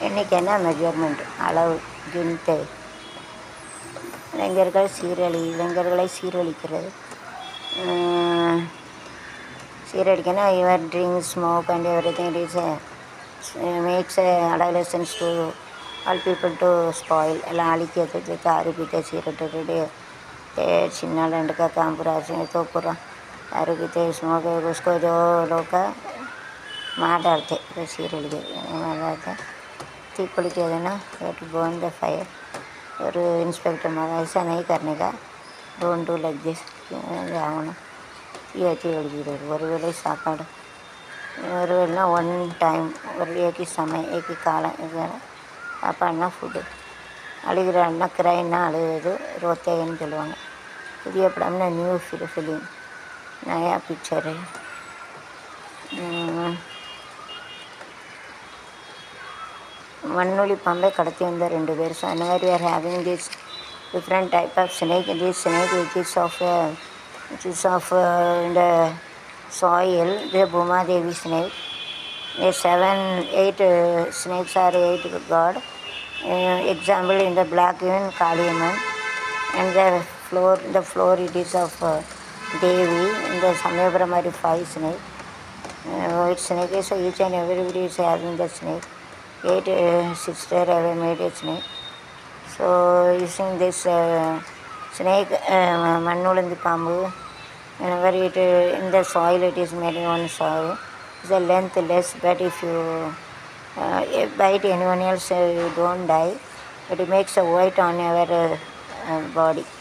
எண்ணிக்கைன்னா measurement அளவு கிண்ட்டு இளைஞர்கள் சீரழி இளைஞர்களை சீரழிக்கிறது உம், சீரழிக்கனா இவர் drink smoke and everything it is makes adolescents to all people to spoil எல்லாம் அழிக்கிறது தாரு பீத்த சீரட்டு चिन्ना लंड का काम पूरा से तो पूरा दारू पीते स्मोक उसको जो लोग का मार डालते तो सीरियल के मार डालते थी पुल के देना टू बर्न द फायर और इंस्पेक्टर मारा ऐसा नहीं करने का डोंट डू लाइक दिस ஆகணும் தீ வச்சு எழுதிடுவார் ஒருவேளை சாப்பாடு ஒருவேளைனா ஒன் டைம் ஒரு ஏக்கி சமயம் ஏக்கி காலம் இதெல்லாம் சாப்பாடுனா ஃபுட்டு அழுகிறான்னா கிரைன்னா அழுகுது ரோத்தேன்னு சொல்லுவாங்க புதிய படம்னா நியூ ஃபில் ஃபிலிம் நயா பிக்சரு மண்ணொலி பாம்பை கடத்தி வந்த ரெண்டு பேர் ஸோ அந்த மாதிரி are having this different type of snake this snake which is of which is of இந்த soil the Bhumadevi snake The seven, eight uh, snakes are eight god. Uh, example in the black even Kaliaman, and the floor, the floor it is of uh, Devi. In the Samyabramari five snake. Uh, white snake is so each and everybody is having the snake. Eight uh, sister have made a snake. So using this uh, snake, uh, Manulandi Pambu, whenever it uh, in the soil it is made on soil. The length less, but if you uh, bite anyone else, uh, you don't die. But it makes a white on your uh, uh, body.